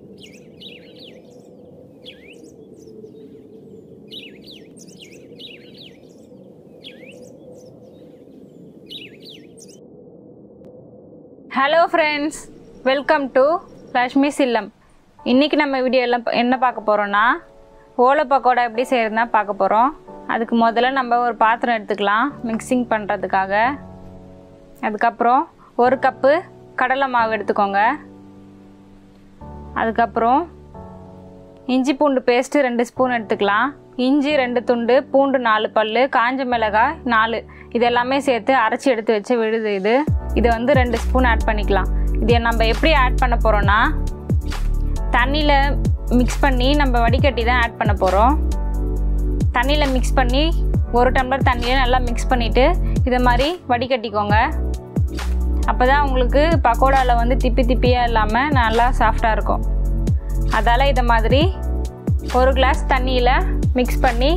hello friends welcome to Lakshmi சில்லம் இன்றைக்கி நம்ம வீடியோவில் என்ன பார்க்க போகிறோன்னா ஓலை பக்கோடா எப்படி செய்கிறதுனா பார்க்க போகிறோம் அதுக்கு முதல்ல நம்ம ஒரு பாத்திரம் எடுத்துக்கலாம் மிக்சிங் பண்ணுறதுக்காக அதுக்கப்புறம் ஒரு கப்பு கடலை மாவு எடுத்துக்கோங்க அதுக்கப்புறம் இஞ்சி பூண்டு பேஸ்ட்டு ரெண்டு ஸ்பூன் எடுத்துக்கலாம் இஞ்சி ரெண்டு துண்டு பூண்டு நாலு பல் காஞ்ச மிளகாய் நாலு இது எல்லாமே சேர்த்து அரைச்சி எடுத்து வச்சு விழுது இது இது வந்து ரெண்டு ஸ்பூன் ஆட் பண்ணிக்கலாம் இதை நம்ம எப்படி ஆட் பண்ண போகிறோன்னா தண்ணியில் மிக்ஸ் பண்ணி நம்ம வடிகட்டி தான் ஆட் பண்ண போகிறோம் தண்ணியில் மிக்ஸ் பண்ணி ஒரு டம்ளர் தண்ணியில் நல்லா மிக்ஸ் பண்ணிவிட்டு இதை மாதிரி வடிகட்டிக்கோங்க அப்போ தான் உங்களுக்கு பக்கோடாவில் வந்து திப்பி திப்பியாக இல்லாமல் நல்லா சாஃப்டாக இருக்கும் அதால் இதை மாதிரி ஒரு கிளாஸ் தண்ணியில் மிக்ஸ் பண்ணி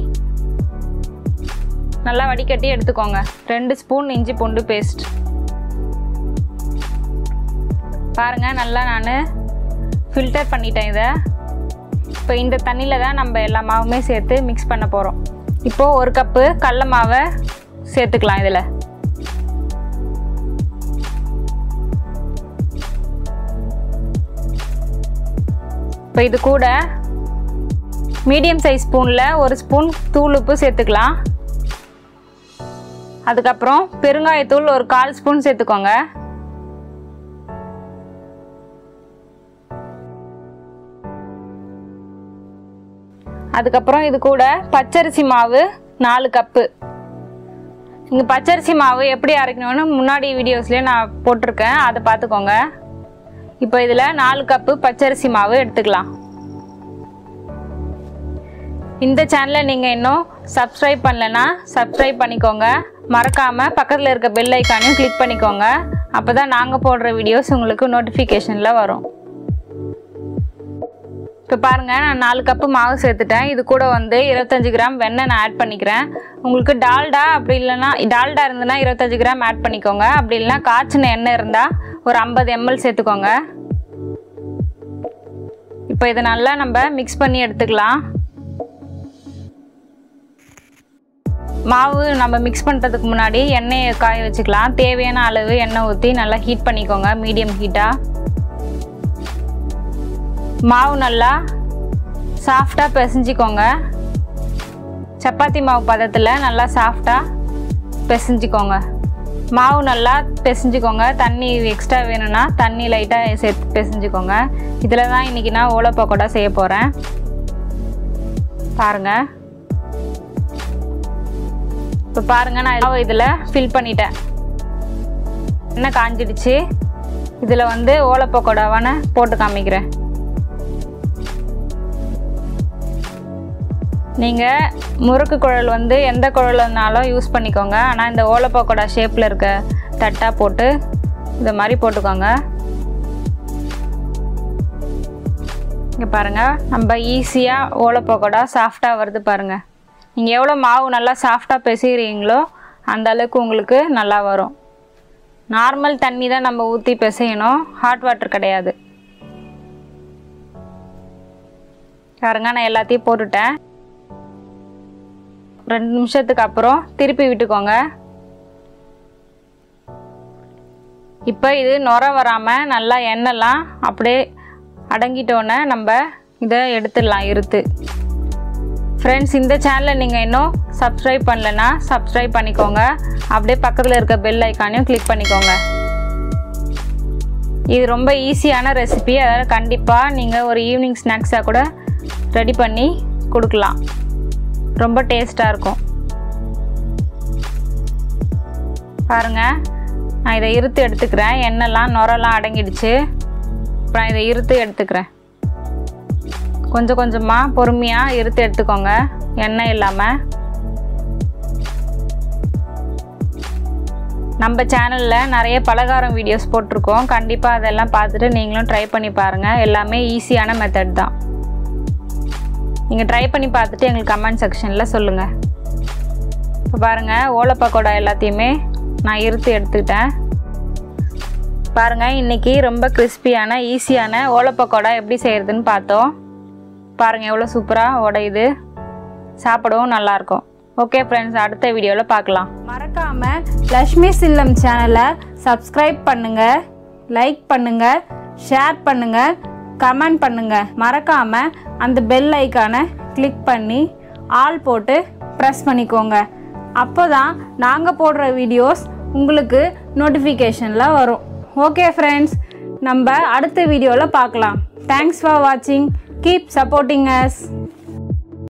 நல்லா வடிகட்டி எடுத்துக்கோங்க ரெண்டு ஸ்பூன் இஞ்சி பூண்டு பேஸ்ட் பாருங்கள் நல்லா நான் ஃபில்டர் பண்ணிட்டேன் இதை இப்போ இந்த தண்ணியில் தான் நம்ம எல்லா மாவுமே சேர்த்து மிக்ஸ் பண்ண போகிறோம் இப்போது ஒரு கப்பு கடல மாவை சேர்த்துக்கலாம் இதில் இப்போ இது கூட மீடியம் சைஸ் ஸ்பூனில் ஒரு ஸ்பூன் தூள் உப்பு சேர்த்துக்கலாம் அதுக்கப்புறம் பெருங்காயத்தூள் ஒரு கால் ஸ்பூன் சேர்த்துக்கோங்க அதுக்கப்புறம் இது கூட பச்சரிசி மாவு நாலு கப்பு இங்கே பச்சரிசி மாவு எப்படி அரைக்கணும்னு முன்னாடி வீடியோஸ்லேயே நான் போட்டிருக்கேன் அதை பார்த்துக்கோங்க இப்போ இதில் நாலு கப்பு பச்சரிசி மாவு எடுத்துக்கலாம் இந்த சேனலை நீங்கள் இன்னும் சப்ஸ்கிரைப் பண்ணலைன்னா சப்ஸ்கிரைப் பண்ணிக்கோங்க மறக்காமல் பக்கத்தில் இருக்க பெல் ஐக்கானையும் கிளிக் பண்ணிக்கோங்க அப்போ தான் நாங்கள் போடுற வீடியோஸ் உங்களுக்கு நோட்டிஃபிகேஷனில் வரும் இப்போ பாருங்கள் நான் நாலு கப்பு மாவு சேர்த்துட்டேன் இது கூட வந்து இருபத்தஞ்சி கிராம் வெண்ணெய் நான் ஆட் பண்ணிக்கிறேன் உங்களுக்கு டால்டா அப்படி இல்லைன்னா டால்டா இருந்ததுன்னா இருபத்தஞ்சி கிராம் ஆட் பண்ணிக்கோங்க அப்படி இல்லைன்னா காய்ச்சின எண்ணெய் இருந்தால் ஒரு ஐம்பது எம்எல் சேர்த்துக்கோங்க இப்போ இதை நல்லா நம்ம மிக்ஸ் பண்ணி எடுத்துக்கலாம் மாவு நம்ம மிக்ஸ் பண்ணுறதுக்கு முன்னாடி எண்ணெயை காய வச்சுக்கலாம் தேவையான அளவு எண்ணெய் ஊற்றி நல்லா ஹீட் பண்ணிக்கோங்க மீடியம் ஹீட்டாக மாவு நல்லா சாஃப்டாக பிசைஞ்சிக்கோங்க சப்பாத்தி மாவு பதத்தில் நல்லா சாஃப்டாக பிசைஞ்சிக்கோங்க மாவு நல்லா பிசைஞ்சிக்கோங்க தண்ணி எக்ஸ்ட்ரா வேணும்னா தண்ணி லைட்டாக சேர்த்து பிசைஞ்சிக்கோங்க இதில் தான் இன்றைக்கி நான் ஓலை பக்கோடா செய்ய போகிறேன் பாருங்கள் இப்போ பாருங்கள் நான் இதில் ஃபில் பண்ணிட்டேன் எண்ணெய் காஞ்சிடுச்சு இதில் வந்து ஓலை பக்கோடாவான போட்டு காமிக்கிறேன் நீங்கள் முறுக்கு குழல் வந்து எந்த குழல்னாலும் யூஸ் பண்ணிக்கோங்க ஆனால் இந்த ஓலை பக்கோடா ஷேப்பில் இருக்க தட்டாக போட்டு இந்த மாதிரி போட்டுக்கோங்க இங்கே பாருங்கள் நம்ம ஈஸியாக ஓலை பக்கோடா சாஃப்டாக வருது பாருங்கள் நீங்கள் எவ்வளோ மாவு நல்லா சாஃப்டாக பிசைகிறீங்களோ அந்த அளவுக்கு உங்களுக்கு நல்லா வரும் நார்மல் தண்ணி தான் நம்ம ஊற்றி பிசையணும் ஹாட் வாட்டர் கிடையாது பாருங்க நான் எல்லாத்தையும் போட்டுட்டேன் ரெண்டு நிமிஷத்துக்கு அப்புறம் திருப்பி விட்டுக்கோங்க இப்போ இது நுர வராமல் நல்லா எண்ணெய்லாம் அப்படியே அடங்கிட்டோன்னே நம்ம இதை எடுத்துடலாம் இருத்து ஃப்ரெண்ட்ஸ் இந்த சேனலை நீங்கள் இன்னும் சப்ஸ்கிரைப் பண்ணலன்னா சப்ஸ்கிரைப் பண்ணிக்கோங்க அப்படியே பக்கத்தில் இருக்க பெல் ஐக்கானையும் கிளிக் பண்ணிக்கோங்க இது ரொம்ப ஈஸியான ரெசிபி அதாவது கண்டிப்பாக நீங்கள் ஒரு ஈவினிங் ஸ்நாக்ஸாக கூட ரெடி பண்ணி கொடுக்கலாம் ரொம்ப டேஸ்ட்டாக இருக்கும் பாருங்கள் நான் இதை இருத்து எடுத்துக்கிறேன் எண்ணெய்லாம் நுரெல்லாம் அடங்கிடுச்சு இப்போ நான் இதை இருத்து எடுத்துக்கிறேன் கொஞ்சம் கொஞ்சமாக பொறுமையாக இருத்து எடுத்துக்கோங்க எண்ணெய் இல்லாமல் நம்ம சேனலில் நிறைய பலகாரம் வீடியோஸ் போட்டிருக்கோம் கண்டிப்பாக அதெல்லாம் பார்த்துட்டு நீங்களும் ட்ரை பண்ணி பாருங்கள் எல்லாமே ஈஸியான மெத்தட் தான் நீங்கள் ட்ரை பண்ணி பார்த்துட்டு எங்களுக்கு கமெண்ட் செக்ஷனில் சொல்லுங்கள் இப்போ பாருங்கள் ஓலை பக்கோடா எல்லாத்தையுமே நான் இருத்து எடுத்துக்கிட்டேன் பாருங்கள் இன்றைக்கி ரொம்ப கிறிஸ்பியான ஈஸியான ஓலப்பக்கோடா எப்படி செய்கிறதுன்னு பார்த்தோம் பாருங்கள் எவ்வளோ சூப்பராக உடையுது சாப்பிடவும் நல்லாயிருக்கும் ஓகே ஃப்ரெண்ட்ஸ் அடுத்த வீடியோவில் பார்க்கலாம் மறக்காம லக்ஷ்மி சில்லம் சேனலை சப்ஸ்கிரைப் பண்ணுங்க லைக் பண்ணுங்க ஷேர் பண்ணுங்க கமெண்ட் பண்ணுங்க மறக்காம அந்த பெல் ஐக்கானை கிளிக் பண்ணி ஆல் போட்டு ப்ரெஸ் பண்ணிக்கோங்க அப்போ தான் நாங்கள் போடுற வீடியோஸ் உங்களுக்கு நோட்டிஃபிகேஷனில் வரும் ஓகே ஃப்ரெண்ட்ஸ் நம்ம அடுத்த வீடியோவில் பார்க்கலாம் தேங்க்ஸ் ஃபார் வாட்சிங் கீப் சப்போர்ட்டிங் அஸ்